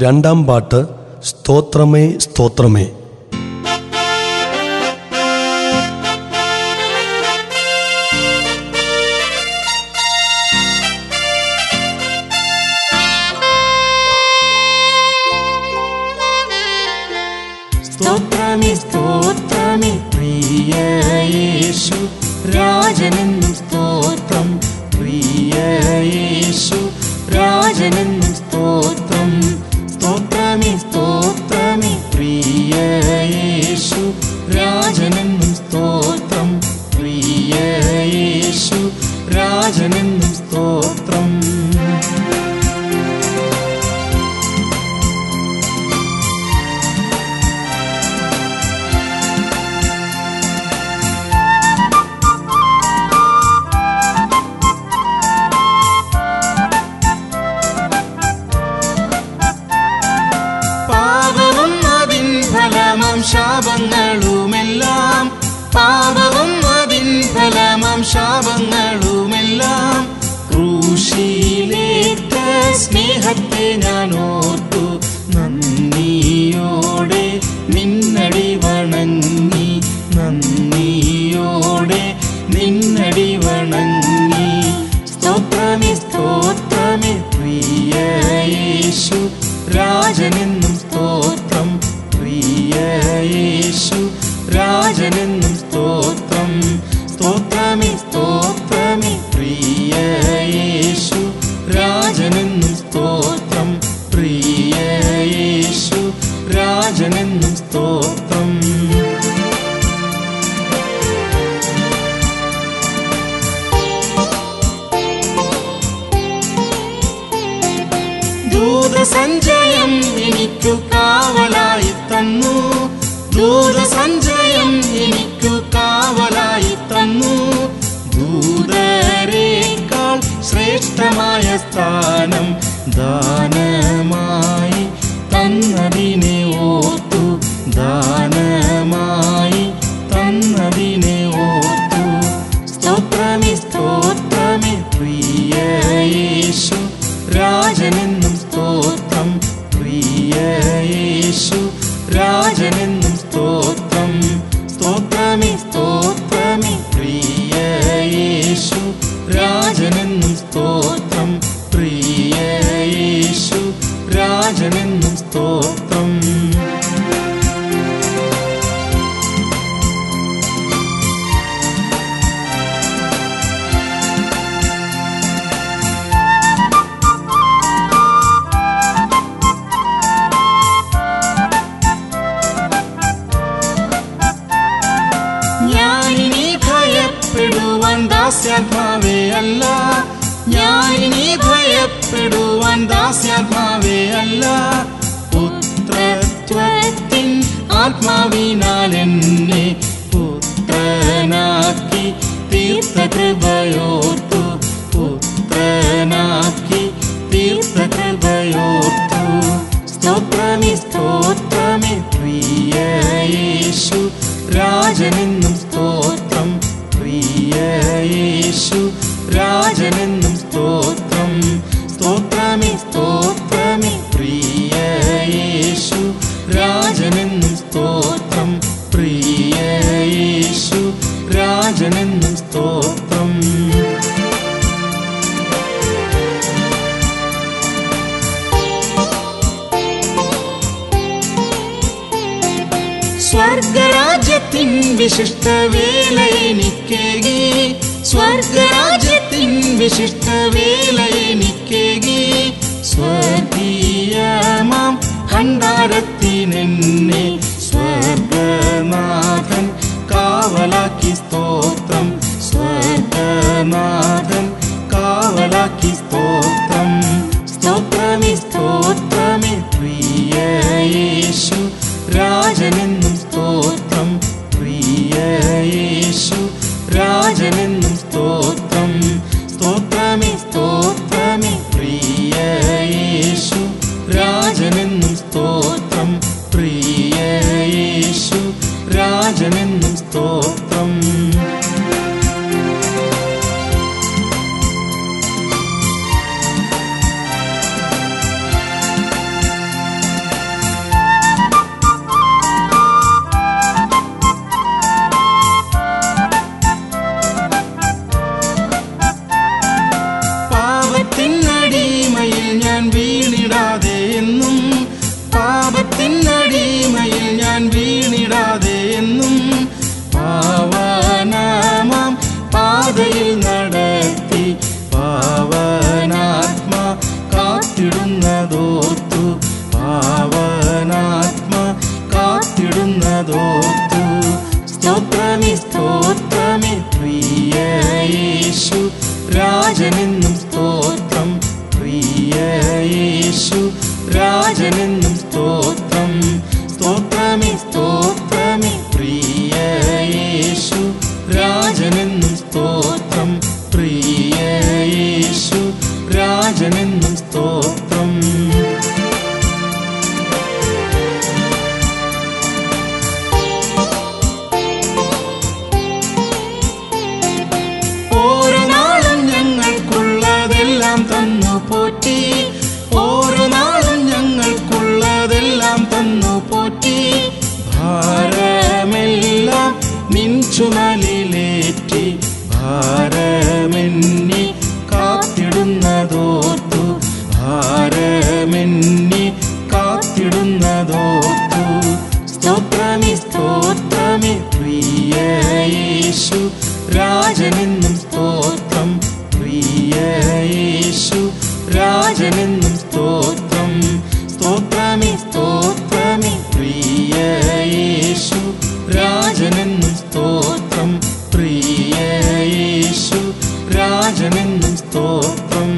രണ്ടാം പാട്ട് സ്തോത്രമേ സ്തോത്രമേ സ്തോത്രമേ സ്തോത്രമേ പ്രിയ യേശു രാജനെന്നും സ്തോത്രം പ്രിയ യേശു രാജനെന്നും സ്തോത്രം സ്തോത്രമേ സ്തോത്രമേ പ്രിയ യേശു രാജനെന്നും സ്തോത്രം പ്രിയ യേശു രാജനെന്നും സ്തോത്രം പാപവും അതിൻ ഫലമം ശാപങ്ങളുമെല്ലാം പാപവും അതിൻ ഫലമം ശാപങ്ങളുമെല്ലാം ക്രൂശിയിലേറ്റ സ്നേഹത്തെ ഞാൻ ഓർത്തു നന്ദിയോടെ നിന്നടി വണങ്ങി നന്ദിയോടെ നിന്നടി വണങ്ങി സ്തോത്രമേ സ്തോത്രമേ പ്രിയ യേശു രാജനെന്നും സ്തോത്രം പ്രിയ യേശു രാജനെന്നും സ്തോത്രം സ്തോത്രമേ സ്തോത്രമേ പ്രിയ യേശു രാജനെന്നും സ്തോത്രം പ്രിയ യേശു രാജനെന്നും സ്തോത്രം ദൂതസഞ്ചയം എനിക്കു കാവലായി തന്നു ദൂതസഞ്ചയം എനിക്കു കാവലായി തന്നു ദൂതരേക്കാൾ ശ്രേഷ്ഠമായ സ്ഥാനം ദാനമായി തന്നതിനെ ഓർത്തു ദാനമായി തന്നതിനെ ഓർത്തു സ്തോത്രമേ സ്തോത്രമേ പ്രിയ യേശു രാജനെന്നും സ്തോത്രം പ്രിയ യേശു രാജനെന്നും സ്തോത്രം സ്തോത്രമേ സ്തോത്രമേ പ്രിയ യേശു രാജനെന്നും സ്തോത്രം പ്രിയ യേശു രാജനെന്നും സ്തോത്രം ഞാനിനി ഭയപ്പെടുവാൻ ദാസ്യാത്മാവേ അല്ല ഞാനിനി ഭയപ്പെടുവാൻ ദാസ്യാത്മാവേ അല്ല പുത്രത്വത്തിൻ ആത്മാവിനാൽ എന്നെ പുത്രനാക്കി തീർത്ത കൃപയോർത്തു പുത്രനാക്കി തീർത്ത കൃപയോർത്തു സ്തോത്രമേ സ്തോത്രമേ പ്രിയ യേശു രാജനെന്നും സ്തോത്രം പ്രിയ യേശു രാജനെന്നും സ്തോത്രം സ്തോത്രമേ സ്തോത്രമേ പ്രിയ യേശു രാജനെന്നും സ്തോത്രം പ്രിയ യേശു രാജനെന്നും സ്തോത്രം സ്വർഗരാജ്യത്തിൻ വിശിഷ്ട വേല എനിക്കേകി സ്വർഗരാജ്യത്തിൻ വിശിഷ്ട വേല എനിക്കേകി സ്വർഗീയമാം ഭണ്ഡാരത്തിനെന്നെ സ്വർഗനാഥൻ കാവലാക്കി സ്തോത്രം സ്വർഗനാഥൻ കാവലാക്കി സ്തോത്രം സ്തോത്രമേ സ്തോത്രമേ പ്രിയ യേശു രാജനെന്നും സ്തോത്രം പ്രിയ യേശു രാജനെന്നും സ്തോത്രം സ്തോത്രമേ സ്തോത്രമേ പ്രിയ യേശു രാജനെന്നും സ്തോത്രം പ്രിയ യേശു രാജനെന്നും സ്തോത്രം കാത്തിടുന്നതോർത്തു സ്തോത്രമേ സ്തോത്രമേ പ്രിയ യേശു രാജനെന്നും സ്തോത്രം പ്രിയ യേശു രാജനെന്നും സ്തോത്രം സ്തോത്രമേ സ്തോത്രമേ പ്രിയ യേശു രാജനെന്നും സ്തോത്രം പ്രിയ യേശു രാജനെന്നും സ്തോത്രം ഓരോ നാളും ഞങ്ങൾക്കുള്ളതെല്ലാം തന്നു പോറ്റി ഓരോ നാളും ഞങ്ങൾക്കുള്ളതെല്ലാം തന്നു പോറ്റി ഭാരമെല്ലാം നിൻ ചുമലിലേറ്റി ഭാരമെന്നി കാത്തിടുന്നതോർത്തു ഭാരമെന്നി കാത്തിടുന്നതോർത്തു സ്തോത്രമേ സ്തോത്രമേ പ്രിയ യേശു രാജനെന്നും സ്തോത്രം പ്രിയ യേശു രാജനെന്നും സ്തോത്രം സ്തോത്രമേ സ്തോത്രമേ പ്രിയ യേശു രാജനെന്നും സ്തോത്രം പ്രിയ യേശു രാജനെന്നും സ്തോത്രം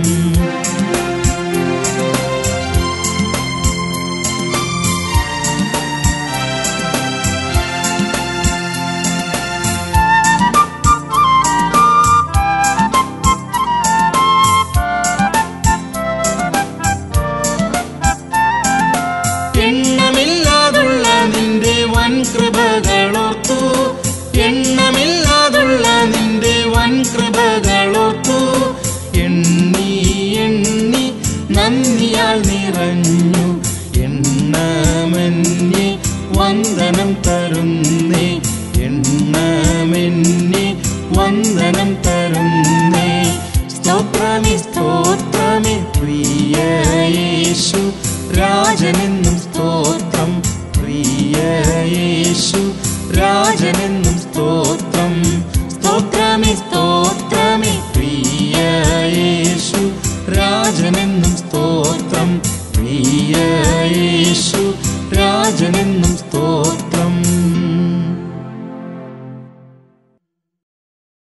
എണ്ണമില്ലാതുള്ള നിന്റെ വൻ കൃപകളോർത്തു എണ്ണമില്ലാതുള്ള നിന്റെ വൻ കൃപകളോർത്തു എണ്ണി എണ്ണി നന്ദിയാൽ നിറഞ്ഞു എണ്ണമെന്നെ വന്ദനം തരുന്നേ എണ്ണമെന്നെ വന്ദനം തരുന്നേ സ്തോത്രമേ സ്തോത്രമേ പ്രിയ യേശു രാജനെന്നും സ്തോത്രം പ്രിയ യേശു രാജനെന്നും സ്തോത്രം സ്തോത്രമേ സ്തോത്രമേ പ്രിയ യേശു രാജനെന്നും സ്തോത്രം പ്രിയ